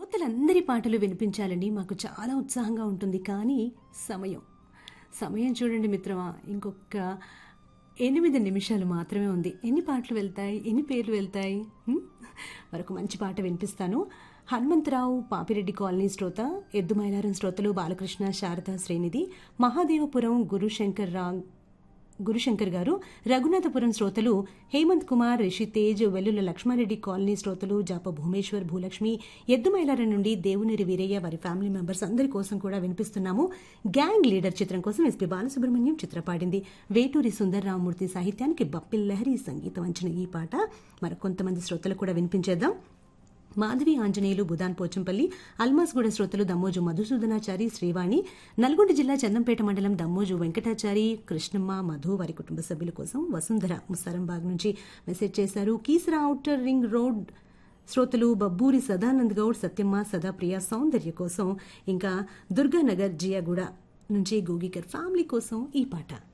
శ్రోతలందరి పాటలు వినిపించాలని మాకు చాలా ఉత్సాహంగా ఉంటుంది కానీ సమయం సమయం చూడండి మిత్రమా ఇంకొక ఎనిమిది నిమిషాలు మాత్రమే ఉంది ఎన్ని పాటలు వెళ్తాయి ఎన్ని పేర్లు వెళ్తాయి హ్మ్? మరొక మంచి పాట వినిపిస్తాను హనుమంతరావు పాపిరెడ్డి కాలనీ శ్రోత ఎద్దుమైలారం శ్రోతలు బాలకృష్ణ శారద శ్రీనిధి మహాదేవపురం గురుశంకర్ రా గురుశంకర్ గారు రఘునాథపురం శ్రోతలు హేమంత్ కుమార్ రిషి తేజ్ వెల్లుల లక్ష్మారెడ్డి కాలనీ శ్రోతలు జాప భూమేశ్వర్ భూలక్ష్మి ఎద్దుమైలారం నుండి దేవునిరి వీరయ్య వారి ఫ్యామిలీ మెంబర్స్ అందరి కోసం కూడా వినిపిస్తున్నాము గ్యాంగ్ లీడర్ చిత్రం కోసం ఎస్పీ బాలసుబ్రహ్మణ్యం చిత్ర పాడింది వేటూరి సుందర్రామూర్తి సాహిత్యానికి బప్పిల్ లహరి సంగీతం అంచిన ఈ పాట మరి కొంతమంది శ్రోతలు కూడా వినిపించేద్దాం మాధవి ఆంజనేయులు బుదాన్ పోచంపల్లి అల్మాస్గూడ శ్రోతలు దమ్మోజు మధుసూదనాచారి శ్రీవాణి నల్గొండ జిల్లా చందంపేట మండలం దమ్మోజు వెంకటాచారి కృష్ణమ్మ మధు వారి కుటుంబ సభ్యుల కోసం వసుంధర ముస్తారంబాగ్ నుంచి మెసేజ్ చేశారు కీసరా ఔటర్ రింగ్ రోడ్ శ్రోతలు బబ్బూరి సదానంద్ గౌడ్ సత్యమ్మ సదాప్రియ సౌందర్య కోసం ఇంకా దుర్గానగర్ జియాగూడ నుంచి గోగికర్ ఫ్యామిలీ కోసం ఈ పాట